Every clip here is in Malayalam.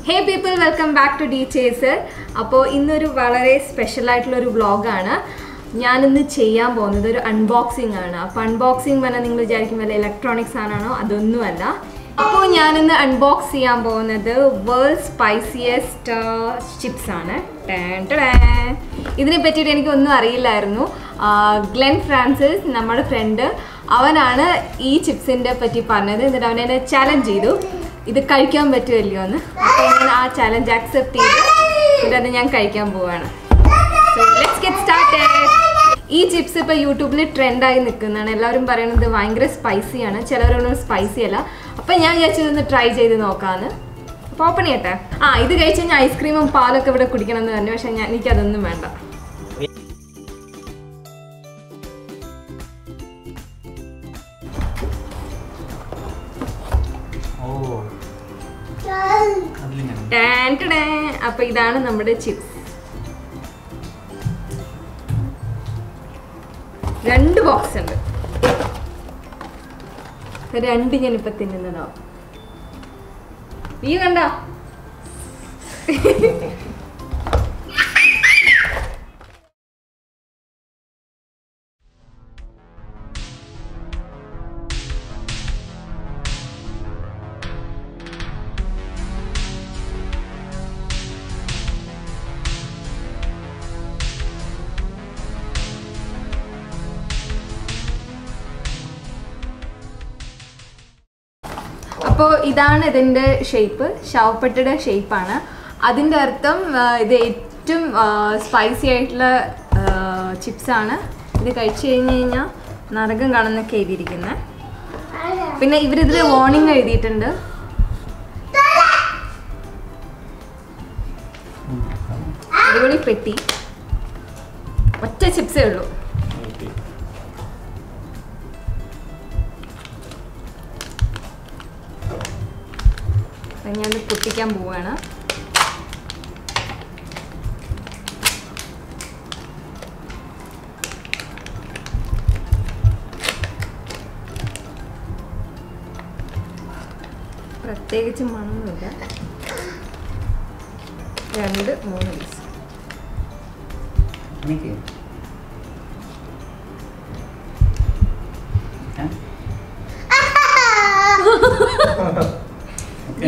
Hey people welcome back to the chaser അപ്പോൾ ഇന്നൊരു വളരെ സ്പെഷ്യൽ ആയിട്ടുള്ള ഒരു വ്ളോഗാണ് ഞാനിന്ന് ചെയ്യാൻ പോകുന്നത് ഒരു അൺബോക്സിംഗ് ആണ് അപ്പോൾ അൺബോക്സിംഗ് പറഞ്ഞാൽ നിങ്ങൾ വിചാരിക്കും വല്ല ഇലക്ട്രോണിക്സ് ആണോ അതൊന്നുമല്ല അപ്പോൾ ഞാനിന്ന് അൺബോക്സ് ചെയ്യാൻ പോകുന്നത് വേൾഡ് സ്പൈസിയസ്റ്റ് ചിപ്സ് ആണ് ടാൻ ടാൻ. ഇതിനെ പറ്റിയിട്ട് എനിക്കൊന്നും അറിയില്ലായിരുന്നു ആ, ഗ്ലെൻ ഫ്രാൻസിസ് നമ്മുടെ ഫ്രണ്ട് അവനാണ് ഈ ചിപ്സിൻ്റെ പറ്റി പറഞ്ഞത് എന്നിട്ട് അവൻ എന്നെ ചാലഞ്ച് ചെയ്തു ഇത് കഴിക്കാൻ പറ്റുമല്ലോ എന്ന് അപ്പോൾ ഞാൻ ആ ചാലഞ്ച് അക്സെപ്റ്റ് ചെയ്ത് എന്നിട്ട് അത് ഞാൻ കഴിക്കാൻ പോവാണ് സോ ലെറ്റ്സ് ഗെറ്റ് സ്റ്റാർട്ടഡ് ഈ ചിപ്സ് ഇപ്പോൾ യൂട്യൂബിൽ ട്രെൻഡായി നിൽക്കുന്നതാണ് എല്ലാവരും പറയുന്നത് ഭയങ്കര സ്പൈസിയാണ് ചിലവരൊന്നും സ്പൈസി അല്ല അപ്പം ഞാൻ വിചാരിച്ചതൊന്ന് ട്രൈ ചെയ്ത് നോക്കാമെന്ന് അപ്പോൾ ഓപ്പൺ ചെയ്യട്ടെ ആ ഇത് കഴിച്ച് കഴിഞ്ഞാൽ ഐസ്ക്രീമും പാലൊക്കെ ഇവിടെ കുടിക്കണം എന്ന് പറഞ്ഞു പക്ഷേ ഞാൻ എനിക്കതൊന്നും വേണ്ട ഓ അതിലിങ്ങനെ ടാൻ ടടേ. അപ്പൊ ഇതാണ് നമ്മുടെ ചിപ്സ് രണ്ട് ബോക്സ് ഉണ്ട് രണ്ട് ഞാൻ ഇപ്പൊ തിന്നുന്നതോ നീ കണ്ടോ അപ്പോൾ ഇതാണ് ഇതിൻ്റെ ഷേപ്പ് ശവപ്പെട്ടിയുടെ ഷേപ്പാണ് അതിൻ്റെ അർത്ഥം ആ, ഇത് ഏറ്റവും സ്പൈസി ആയിട്ടുള്ള ചിപ്സാണ് ഇത് കഴിച്ചു കഴിഞ്ഞ് കഴിഞ്ഞാൽ നരകം കാണുന്നൊക്കെ എഴുതിയിരിക്കുന്നത് പിന്നെ ഇവരിതിൽ വാർണിംഗ് എഴുതിയിട്ടുണ്ട് അടിപൊളി പെട്ടി ഒറ്റ ചിപ്സേ ഉള്ളൂ അപ്പൊ ഞാനത് പൊട്ടിക്കാൻ പോവാണ് പ്രത്യേകിച്ച് മണമൊന്നുമില്ല രണ്ട് മൂന്ന് പീസ് എനിക്ക് ഏ? ഓക്കേ.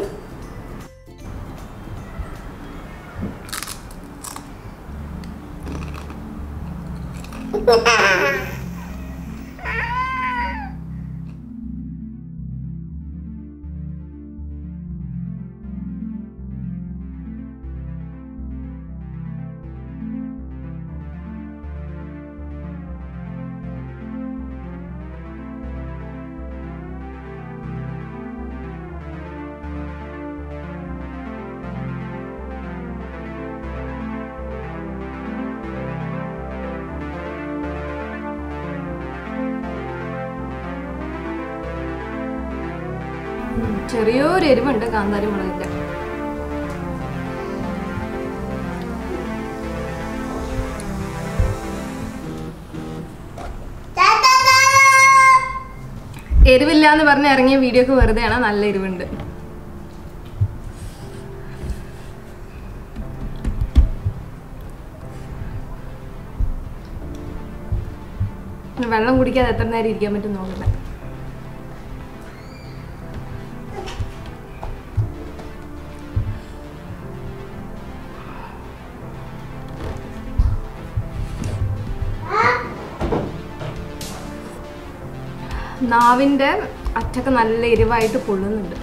ഉം, ചെറിയൊരു എരിവുണ്ട് കാന്താരി മുളകിന്റെ എരിവില്ല എന്ന് പറഞ്ഞ് ഇറങ്ങിയ വീഡിയോ ഒക്കെ വെറുതെയാണ് നല്ല എരിവുണ്ട് വെള്ളം കുടിക്കാതെ എത്ര നേരം ഇരിക്കാൻ പറ്റും നോക്കട്ടെ നാവിൻ്റെ അറ്റൊക്കെ നല്ല എരിവായിട്ട് പൊള്ളുന്നുണ്ട്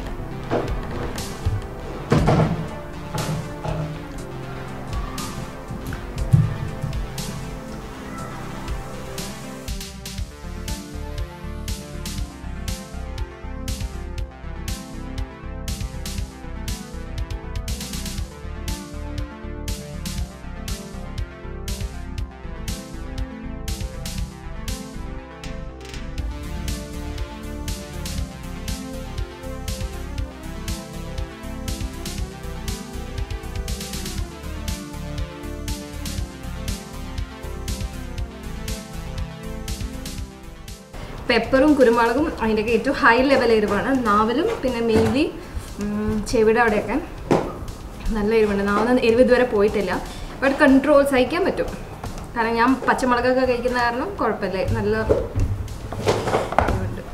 പെപ്പറും കുരുമുളകും അതിൻ്റെയൊക്കെ ഏറ്റവും ഹൈ ലെവൽ എരിവാണ് നാവിലും പിന്നെ മെയിൻലി ചെവിടെ അവിടെയൊക്കെ നല്ല എരിവുണ്ട് നാളെ എരിവ് ഇതുവരെ പോയിട്ടില്ല ബട്ട് കൺട്രോൾ സഹിക്കാൻ പറ്റും കാരണം ഞാൻ പച്ചമുളകൊക്കെ കഴിക്കുന്ന കാരണം കുഴപ്പമില്ല നല്ല എരിവുണ്ട്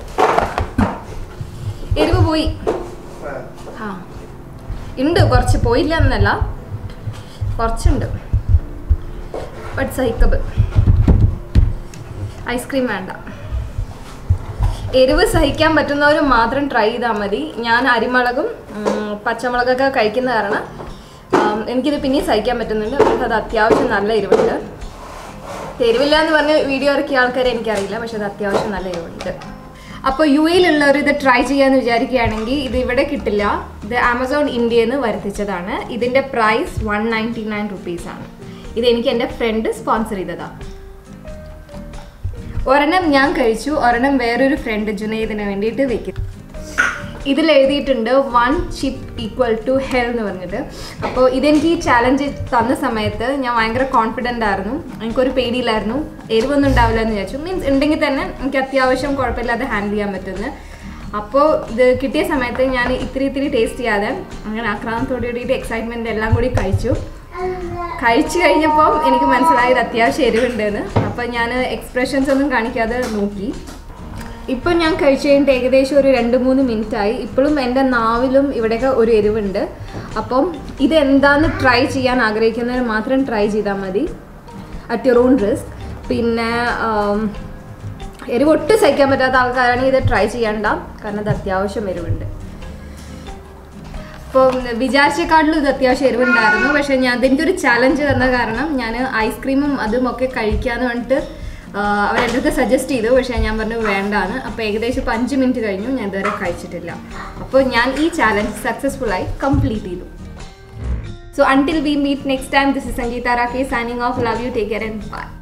എരിവ് പോയി ആ ഉണ്ട് കുറച്ച് പോയില്ല എന്നല്ല കുറച്ചുണ്ട് ബട്ട് സഹിക്കബിൾ ഐസ്ക്രീം വേണ്ട എരിവ് സഹിക്കാൻ പറ്റുന്നവർ മാത്രം ട്രൈ ചെയ്താൽ മതി ഞാൻ അരിമുളകും ഉം, പച്ചമുളകൊക്കെ കഴിക്കുന്ന കാരണം ഉം, എനിക്കിത് പിന്നെയും സഹിക്കാൻ പറ്റുന്നുണ്ട് പക്ഷേ അത് അത്യാവശ്യം നല്ല എരിവുണ്ട് എരിവില്ല എന്ന് പറഞ്ഞ് വീഡിയോ ഇറക്കിയ ആൾക്കാരെ എനിക്കറിയില്ല പക്ഷെ അത് അത്യാവശ്യം നല്ല എരിവുണ്ട് അപ്പോൾ യു എയിലുള്ളവർ ഇത് ട്രൈ ചെയ്യാന്ന് വിചാരിക്കുകയാണെങ്കിൽ ഇത് ഇവിടെ കിട്ടില്ല ഇത് ആമസോൺ ഇന്ത്യയിൽ നിന്ന് വരുത്തിച്ചതാണ് ഇതിൻ്റെ പ്രൈസ് വൺ നയൻറ്റി നയൻ റുപ്പീസാണ് ഇത് എനിക്ക് എൻ്റെ ഫ്രണ്ട് സ്പോൺസർ ചെയ്തതാണ് ഒരെണ്ണം ഞാൻ കഴിച്ചു ഒരെണ്ണം വേറൊരു ഫ്രണ്ട് ജുനൈദിന് വേണ്ടിയിട്ട് വെക്കും ഇതിൽ എഴുതിയിട്ടുണ്ട് one chip equal to hell എന്ന് പറഞ്ഞിട്ട് അപ്പോൾ ഇതെനിക്ക് ഈ ചാലഞ്ച് തന്ന സമയത്ത് ഞാൻ ഭയങ്കര കോൺഫിഡൻ്റ് ആയിരുന്നു എനിക്കൊരു പേടിയില്ലായിരുന്നു എരിവൊന്നും ഉണ്ടാവില്ല എന്ന് വിചാരിച്ചു മീൻസ് ഉണ്ടെങ്കിൽ തന്നെ എനിക്ക് അത്യാവശ്യം കുഴപ്പമില്ലാതെ ഹാൻഡിൽ ചെയ്യാൻ പറ്റുന്നു അപ്പോൾ ഇത് കിട്ടിയ സമയത്ത് ഞാൻ ഇത്തിരി ഇത്തിരി ടേസ്റ്റ് ചെയ്യാതെ അങ്ങനെ ആക്രാന്തത്തോടു കൂടിയിട്ട് എക്സൈറ്റ്മെൻ്റ് എല്ലാം കൂടി കഴിച്ചു കഴിച്ചു കഴിഞ്ഞപ്പം എനിക്ക് മനസ്സിലായത് അത്യാവശ്യം എരിവുണ്ടെന്ന് അപ്പം ഞാൻ എക്സ്പ്രഷൻസ് ഒന്നും കാണിക്കാതെ നോക്കി ഇപ്പം ഞാൻ കഴിച്ചു കഴിഞ്ഞിട്ട് ഏകദേശം ഒരു രണ്ട് മൂന്ന് മിനിറ്റ് ആയി ഇപ്പോഴും എൻ്റെ നാവിലും ഇവിടെയൊക്കെ ഒരു എരിവുണ്ട് അപ്പം ഇതെന്താന്ന് ട്രൈ ചെയ്യാൻ ആഗ്രഹിക്കുന്നവർ മാത്രം ട്രൈ ചെയ്താൽ മതി അറ്റ് യുവർ ഓൺ റിസ്ക് പിന്നെ ആം, എരിവ് ഒട്ടും സഹിക്കാൻ പറ്റാത്ത ആൾക്കാരാണെങ്കിൽ ഇത് ട്രൈ ചെയ്യണ്ട കാരണം ഇത് അത്യാവശ്യം എരിവുണ്ട് അപ്പോൾ വിചാരിച്ചേക്കാട്ടിലും ഇത് അത്യാവശ്യം എരിവുണ്ടായിരുന്നു പക്ഷെ ഞാൻ അതെനിക്കൊരു ചലഞ്ച് തന്ന കാരണം ഞാൻ ഐസ്ക്രീമും അതും ഒക്കെ കഴിക്കാന്ന് പറഞ്ഞിട്ട് ആ, അവരെൻ്റെ അടുത്ത് സജസ്റ്റ് ചെയ്തു പക്ഷേ ഞാൻ പറഞ്ഞു വേണ്ടാന്ന് അപ്പോൾ ഏകദേശം ഇപ്പോൾ അഞ്ച് മിനിറ്റ് കഴിഞ്ഞു ഞാൻ ഇതുവരെ കഴിച്ചിട്ടില്ല അപ്പോൾ ഞാൻ ഈ ചാലഞ്ച് സക്സസ്ഫുള്ളായി കംപ്ലീറ്റ് ചെയ്തു so until we meet next time this is Sangeetha Rakesh signing off love you take care and by